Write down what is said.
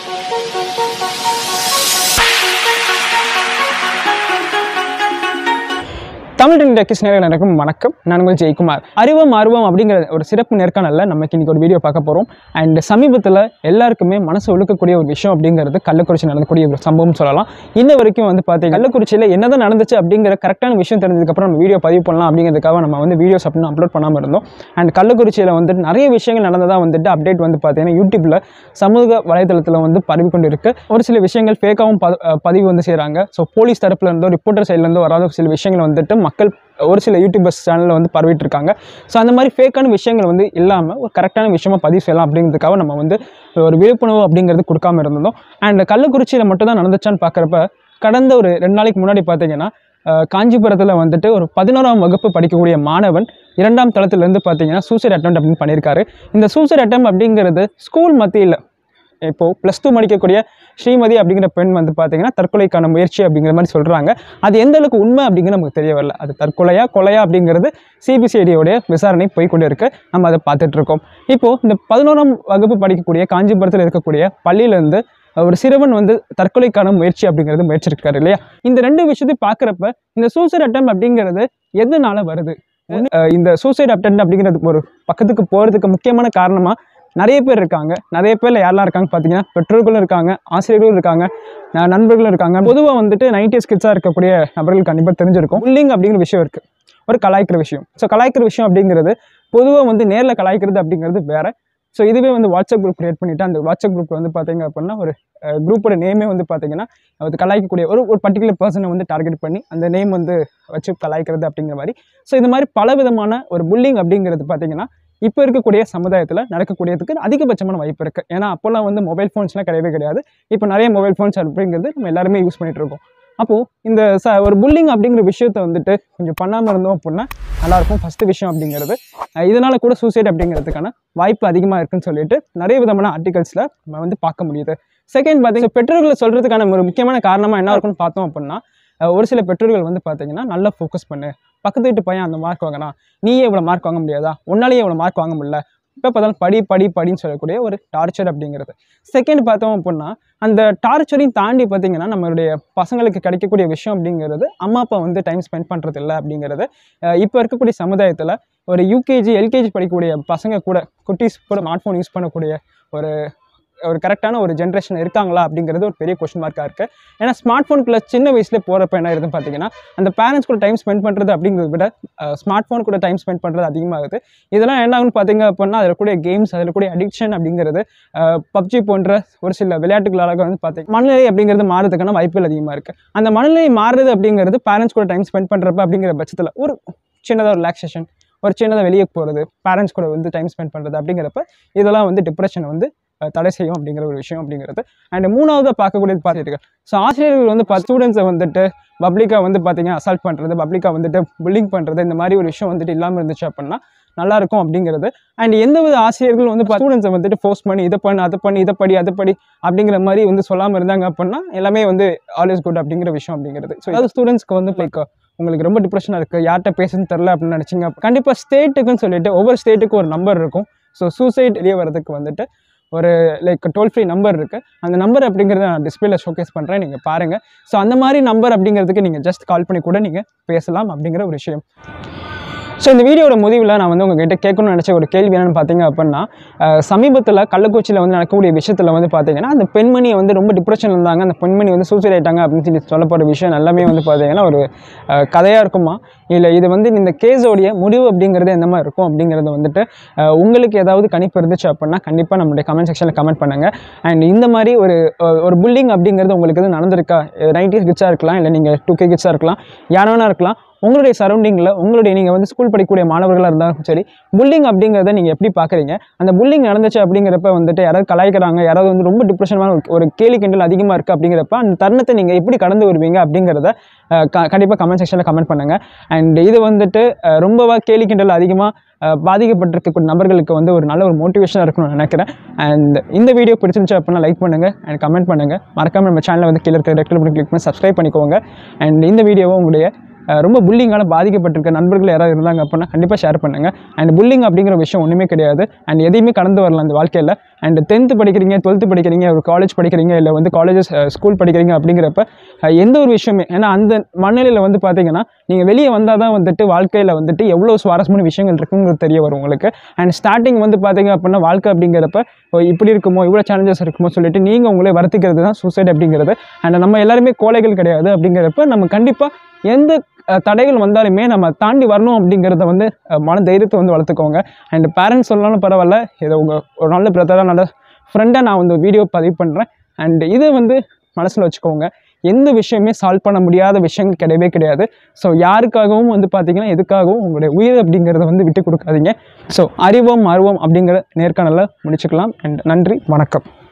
Tamil ten techies நேரில் எனக்கும் வணக்கம் நான் உங்கள் ஜெயக்குமார் அறிவம் ஆர்வம் அப்படிங்கிற ஒரு சிறப்பு நேர்காணலில் நமக்கு இன்னைக்கு ஒரு வீடியோ பார்க்க போகிறோம் அண்ட் சமீபத்தில் எல்லாருக்குமே மனசு ஒழுக்கக்கூடிய ஒரு விஷயம் அப்படிங்கிறது கள்ளக்குறிச்சி நடக்கக்கூடிய ஒரு சம்பவம் சொல்லலாம் இன்ன வரைக்கும் வந்து பார்த்தீங்கன்னா கள்ளக்குறிச்சியில் என்னதான் நடந்துச்சு அப்படிங்கிற கரெக்டான விஷயம் தெரிஞ்சதுக்கப்புறம் நம்ம வீடியோ பதிவு பண்ணலாம் அப்படிங்கிறதுக்காக நம்ம வந்து வீடியோஸ் அப்படின்னு அப்லோட் பண்ணாமல் இருந்தோம் அண்ட் கள்ளக்குறிச்சியில் வந்துட்டு நிறைய விஷயங்கள் நடந்ததாக வந்துட்டு அப்டேட் வந்து பார்த்தீங்கன்னா யூடியூப்பில் சமூக வலைதளத்தில் வந்து பரவி கொண்டு இருக்கு ஒரு சில விஷயங்கள் ஃபேக்காகவும் பதிவு வந்து செய்கிறாங்க ஸோ போலீஸ் தரப்புல இருந்தோ ரிப்போர்ட்டர் சைட்லேருந்து வராத சில விஷயங்கள் வந்துட்டு மக்கள் ஒரு சில யூடியூபர்ஸ் சேனலில் வந்து பரவிட்டு இருக்காங்க ஸோ அந்த மாதிரி ஃபேக்கான விஷயங்கள் வந்து இல்லாமல் ஒரு கரெக்டான விஷயமா பதிவு செய்யலாம் அப்படிங்கிறதுக்காக நம்ம வந்து ஒரு விழிப்புணர்வு அப்படிங்கிறது கொடுக்காம இருந்தோம் அண்ட் கள்ளக்குறிச்சியில் மட்டும் தான் நடந்துச்சான்னு பார்க்குறப்ப கடந்த ஒரு ரெண்டு நாளைக்கு முன்னாடி பார்த்தீங்கன்னா அஹ், காஞ்சிபுரத்தில் வந்துட்டு ஒரு பதினோராம் வகுப்பு படிக்கக்கூடிய மாணவன் இரண்டாம் தளத்திலேருந்து பார்த்தீங்கன்னா சூசைட் அட்டம் அப்படின்னு பண்ணியிருக்காரு இந்த சூசைட் அட்டம் அப்படிங்கிறது ஸ்கூல் மத்தியில் இப்போது ப்ளஸ் டூ படிக்கக்கூடிய ஸ்ரீமதி அப்படிங்கிற பெண் வந்து பார்த்தீங்கன்னா தற்கொலைக்கான முயற்சி அப்படிங்கிற மாதிரி சொல்கிறாங்க அது எந்த அளவுக்கு உண்மை அப்படிங்கிறது நமக்கு தெரிய வரல அது தற்கொலையா கொலையா அப்படிங்கிறது சிபிசிஐடியோடைய விசாரணை போய்க்கொண்டு இருக்கு நம்ம அதை பார்த்துட்டு இருக்கோம் இப்போது இந்த பதினோராம் வகுப்பு படிக்கக்கூடிய காஞ்சிபுரத்தில் இருக்கக்கூடிய பள்ளியிலேருந்து ஒரு சிறுவன் வந்து தற்கொலைக்கான முயற்சி அப்படிங்கிறது முயற்சிருக்காரு இல்லையா இந்த ரெண்டு விஷயத்தையும் பார்க்குறப்ப இந்த சூசைட் அட்டம் அப்படிங்கிறது எதனால வருது ஒண்ணு, அஹ் இந்த சூசைட் அட்டம் அப்படிங்கிறது ஒரு பக்கத்துக்கு போகிறதுக்கு முக்கியமான காரணமாக நிறைய பேர் இருக்காங்க நிறைய பேர்ல யாரெல்லாம் இருக்காங்க பார்த்தீங்கன்னா பெற்றோர்களும் இருக்காங்க ஆசிரியர்களும் இருக்காங்க ந- நண்பர்களும் இருக்காங்க பொதுவாக வந்துட்டு நைன்டி கிட்ஸாக இருக்கக்கூடிய நபர்கள் கண்டிப்பாக தெரிஞ்சிருக்கும் புல்லிங் அப்படிங்கிற விஷயம் இருக்குது ஒரு கலாய்க்கிற விஷயம் ஸோ கலாய்க்கிற விஷயம் அப்படிங்கிறது பொதுவாக வந்து நேரில் கலாய்க்கிறது அப்படிங்கிறது வேற ஸோ இதுவே வந்து வாட்ஸ்அப் குரூப் கிரியேட் பண்ணிட்டு அந்த வாட்ஸ்அப் குரூப் வந்து பார்த்தீங்க அப்படின்னா ஒரு குரூப்போட நேமே வந்து பார்த்தீங்கன்னா அது கலாய்க்கக்கூடிய ஒரு ஒரு பர்டிகுலர் பர்சனை வந்து டார்கெட் பண்ணி அந்த நேம் வந்து வச்சு கலாய்க்கிறது அப்படிங்கிற மாதிரி ஸோ இந்த மாதிரி பல விதமான ஒரு புல்லிங் அப்படிங்கிறது பார்த்தீங்கன்னா இப்போ இருக்கக்கூடிய சமுதாயத்தில் நடக்கக்கூடியதுக்கு அதிகபட்சமான வாய்ப்பு இருக்குது ஏன்னா அப்போல்லாம் வந்து மொபைல் ஃபோன்ஸ்லாம் கிடையவே கிடையாது இப்போ நிறைய மொபைல் ஃபோன்ஸ் அப்படிங்கிறது நம்ம எல்லாருமே யூஸ் பண்ணிட்டு இருக்கோம் அப்போது இந்த ச ஒரு புல்லிங் அப்படிங்கிற விஷயத்தை வந்துட்டு கொஞ்சம் பண்ணாமல் இருந்தோம் அப்படின்னா நல்லாயிருக்கும் ஃபஸ்ட்டு விஷயம் அப்படிங்கிறது அஹ் இதனால கூட சூசைட் அப்படிங்கிறதுக்கான வாய்ப்பு அதிகமாக இருக்குன்னு சொல்லிட்டு நிறைய விதமான ஆர்டிகல்ஸில் நம்ம வந்து பார்க்க முடியுது செகண்ட் பார்த்தீங்கன்னா பெற்றோர்களை சொல்கிறதுக்கான ஒரு முக்கியமான காரணமாக என்ன இருக்குன்னு பார்த்தோம் அப்படின்னா அஹ் ஒரு சில பெற்றோர்கள் வந்து பார்த்தீங்கன்னா நல்லா ஃபோக்கஸ் பண்ணு பக்கத்து வீட்டு பையன் அந்த மார்க் வாங்கினா நீயே இவ்வளோ மார்க் வாங்க முடியாதா உன்னாலேயே இவ்வளோ மார்க் வாங்க முடியல இப்போ பார்த்தாலும் படி படி படின்னு சொல்லக்கூடிய ஒரு டார்ச்சர் அப்படிங்கிறது செகண்ட் பார்த்தோம் அப்படின்னா அந்த டார்ச்சரையும் தாண்டி பார்த்தீங்கன்னா நம்மளுடைய பசங்களுக்கு கிடைக்கக்கூடிய விஷயம் அப்படிங்கிறது அம்மா அப்பா வந்து டைம் ஸ்பெண்ட் பண்ணுறது இல்லை அப்படிங்கிறது அஹ் இப்போ இருக்கக்கூடிய சமுதாயத்தில் ஒரு யூகேஜி எல்கேஜி படிக்கக்கூடிய பசங்க கூட குட்டீஸ் கூட ஸ்மார்ட் ஃபோன் யூஸ் பண்ணக்கூடிய ஒரு ஒரு கரெக்டான ஒரு ஜென்ரேஷன் இருக்காங்களா அப்படிங்கிறது ஒரு பெரிய கொஸ்டின் மார்க்காக இருக்குது ஏன்னா ஸ்மார்ட் ஃபோனுக்குள்ள சின்ன வயசுல போகிறப்ப என்ன இருக்குன்னு பார்த்தீங்கன்னா அந்த பேரண்ட்ஸ் கூட டைம் ஸ்பெண்ட் பண்ணுறது அப்படிங்கிறத விட ஸ்மார்ட் ஃபோன் கூட டைம் ஸ்பெண்ட் பண்ணுறது அதிகமாகுது இதெல்லாம் என்ன ஆகுன்னு பார்த்தீங்க அப்படின்னா அதில் கூடிய கேம்ஸ் அதில் கூடிய அடிக்ஷன் அப்படிங்கிறது பப்ஜி போன்ற ஒரு சில விளையாட்டுகளாக வந்து பார்த்தீங்க மனநிலை அப்படிங்கிறது மாறுறதுக்கான வாய்ப்புகள் அதிகமாக இருக்குது அந்த மனநிலை மாறுறது அப்படிங்கிறது பேரண்ட்ஸ் கூட டைம் ஸ்பெண்ட் பண்ணுறப்ப அப்படிங்கிற பட்சத்தில் ஒரு சின்னதாக ஒரு ரிலாக்ஸேஷன் ஒரு சின்னதாக வெளியே போகிறது பேரண்ட்ஸ் கூட வந்து டைம் ஸ்பெண்ட் பண்ணுறது அப்படிங்கிறப்ப இதெல்லாம் வந்து டிப்ரெஷனை வந்து அஹ், தடை செய்யும் அப்படிங்கிற ஒரு விஷயம் அப்படிங்கிறது அண்ட் மூணாவதாக பார்க்கக்கூடியது பார்த்துட்டு ஸோ ஆசிரியர்கள் வந்து ஸ்டூடெண்ட்ஸை வந்துட்டு பப்ளிக்காக வந்து பார்த்தீங்கன்னா அசால்ட் பண்ணுறது பப்ளிக்காக வந்துட்டு புல்லிங் பண்ணுறது இந்த மாதிரி ஒரு விஷயம் வந்துட்டு இல்லாமல் இருந்துச்சு அப்படின்னா நல்லா இருக்கும் அப்படிங்கிறது அண்ட் எந்த வித ஆசிரியர்களும் வந்து ஸ்டூடெண்ட்ஸை வந்துட்டு ஃபோர்ஸ் பண்ணி இதை பண்ணு அதை பண்ணி இதை படி அதை படி அப்படிங்கிற மாதிரி வந்து சொல்லாமல் இருந்தாங்க அப்படின்னா எல்லாமே வந்து ஆல்வேஸ் குட் அப்படிங்கிற விஷயம் அப்படிங்கிறது ஸோ அதாவது ஸ்டூடெண்ட்ஸ்க்கு வந்து லைக் உங்களுக்கு ரொம்ப டிப்ரெஷனாக இருக்குது யார்கிட்ட பேசுன்னு தெரில அப்படின்னு நினச்சிங்க கண்டிப்பாக ஸ்டேட்டுக்குன்னு சொல்லிட்டு ஒவ்வொரு ஸ்டேட்டுக்கும் ஒரு நம்பர் இருக்கும் ஸோ சூசைட் வெளியே வரதுக்கு வந்துட்டு ஒரு லைக் டோல் ஃப்ரீ நம்பர் இருக்குது அந்த நம்பர் அப்படிங்கிறத நான் டிஸ்பிளேல ஷோகேஸ் பண்ணுறேன் நீங்கள் பாருங்கள் ஸோ அந்த மாதிரி நம்பர் அப்படிங்கிறதுக்கு நீங்கள் ஜஸ்ட் கால் பண்ணி கூட நீங்கள் பேசலாம் அப்படிங்கிற ஒரு விஷயம் ஸோ இந்த வீடியோட முடிவில் நான் வந்து உங்ககிட்ட கேட்கணும்னு நினச்ச ஒரு கேள்வி என்னென்னு பார்த்தீங்க அப்படின்னா அஹ், சமீபத்தில் கள்ளக்குறிச்சியில் வந்து நடக்கக்கூடிய விஷயத்தில் வந்து பார்த்தீங்கன்னா அந்த பெண்மணியை வந்து ரொம்ப டிப்ரெஷன் இருந்தாங்க அந்த பெண்மணி வந்து சூசைட் ஆயிட்டாங்க அப்படின்னு சொல்லி சொல்லப்படுற விஷயம் எல்லாமே வந்து பார்த்தீங்கன்னா ஒரு கதையாக இருக்குமா இல்லை இது வந்து இந்த கேஸோடைய முடிவு அப்படிங்கிறது எந்த மாதிரி இருக்கும் அப்படிங்கிறது வந்துட்டு அஹ், உங்களுக்கு ஏதாவது கணிப்பு இருந்துச்சு அப்படின்னா கண்டிப்பாக நம்மளுடைய கமெண்ட் செக்ஷனில் கமெண்ட் பண்ணுங்கள் அண்ட் இந்த மாதிரி ஒரு அஹ், ஒரு புல்லிங் அப்படிங்கிறது உங்களுக்கு எதுவும் நடந்திருக்கா நைன்டி கிட்ஸாக இருக்கலாம் இல்லை நீங்கள் டூ கே கிட்ஸாக இருக்கலாம் யார் வேணா இருக்கலாம் உங்களுடைய சரௌண்டிங்கில் உங்களுடைய நீங்கள் வந்து ஸ்கூல் படிக்கக்கூடிய மாணவர்களாக இருந்தாலும் சரி புல்லிங் அப்படிங்கிறத நீங்கள் எப்படி பார்க்குறீங்க அந்த புல்லிங் நடந்துச்சு அப்படிங்கிறப்ப வந்துட்டு யாராவது கலாய்க்கிறாங்க யாராவது வந்து ரொம்ப டிப்ரெஷனான ஒரு- ஒரு கேலி கிண்டல் அதிகமாக இருக்குது அப்படிங்கிறப்ப அந்த தருணத்தை நீங்கள் எப்படி கடந்து வருவீங்க அப்படிங்கிறத கண்டிப்பாக கமெண்ட் செக்ஷனில் கமெண்ட் பண்ணுங்கள் அண்ட் இது வந்துட்டு அஹ், ரொம்பவா கேலி கிண்டல் அதிகமாக பாதிக்கப்பட்டிருக்கக்கூடிய நபர்களுக்கு வந்து ஒரு நல்ல ஒரு மோட்டிவேஷனாக இருக்கணும்னு நினைக்கிறேன் அண்ட் இந்த வீடியோ பிடிச்சிருந்துச்சு அப்படின்னா லைக் பண்ணுங்கள் அண்ட் கமெண்ட் பண்ணுங்கள் மறக்காம நம்ம சேனலை வந்து கீழே இருக்கிற ரெட் கலர் கிளிக் பண்ணி சப்ஸ்கிரைப் பண்ணிக்கோங்க அண்ட் இந்த வீடியோவை உங்களுடைய அஹ், ரொம்ப புல்லிங்கால பாதிக்கப்பட்டிருக்க நண்பர்கள் யாராவது இருந்தாங்க அப்படின்னா கண்டிப்பாக ஷேர் பண்ணுங்கள் அண்ட் புல்லிங் அப்படிங்கிற விஷயம் ஒன்றுமே கிடையாது அண்ட் எதையுமே கடந்து வரலாம் அந்த வாழ்க்கையில் அண்ட் டென்த்து படிக்கிறீங்க டுவெல்த்து படிக்கிறீங்க ஒரு காலேஜ் படிக்கிறீங்க இல்லை வந்து காலேஜஸ் ஸ்கூல் படிக்கிறீங்க அப்படிங்கிறப்ப அஹ், எந்த ஒரு விஷயமே ஏன்னா அந்த மனநிலையில் வந்து பார்த்தீங்கன்னா நீங்கள் வெளியே வந்தால் தான் வந்துட்டு வாழ்க்கையில் வந்துட்டு எவ்வளோ சுவாரஸ்யமான விஷயங்கள் இருக்குங்கிறது தெரிய வரும் உங்களுக்கு அண்ட் ஸ்டார்டிங் வந்து பார்த்தீங்க அப்படின்னா வாழ்க்கை அப்படிங்கிறப்ப ஓ, இப்படி இருக்குமோ இவ்வளோ சேலஞ்சஸ் இருக்குமோ சொல்லிட்டு நீங்கள் உங்களே வருத்திக்கிறது தான் சூசைட் அப்படிங்கிறது அண்ட் நம்ம எல்லாருமே கோழைகள் கிடையாது அப்படிங்கிறப்ப நம்ம கண்டிப்பாக எந்த அஹ், தடைகள் வந்தாலுமே நம்ம தாண்டி வரணும் அப்படிங்கிறத வந்து அஹ், மன தைரியத்தை வந்து வளர்த்துக்கோங்க அண்ட் பேரண்ட்ஸ் சொல்லலாம்னு பரவாயில்ல இதை உங்கள் ஒரு நல்ல பிரதராக நல்ல ஃப்ரெண்டாக நான் வந்து வீடியோ பதிவு பண்ணுறேன் அண்ட் இதை வந்து மனசில் வச்சுக்கோங்க எந்த விஷயமே சால்வ் பண்ண முடியாத விஷயங்கள் கிடையவே கிடையாது ஸோ யாருக்காகவும் வந்து பார்த்தீங்கன்னா எதுக்காகவும் உங்களுடைய உயிர் அப்படிங்கிறத வந்து விட்டு கொடுக்காதீங்க ஸோ அறிவோம் ஆர்வம் அப்படிங்கிற நேர்காணலை முடிச்சுக்கலாம் அண்ட் நன்றி வணக்கம்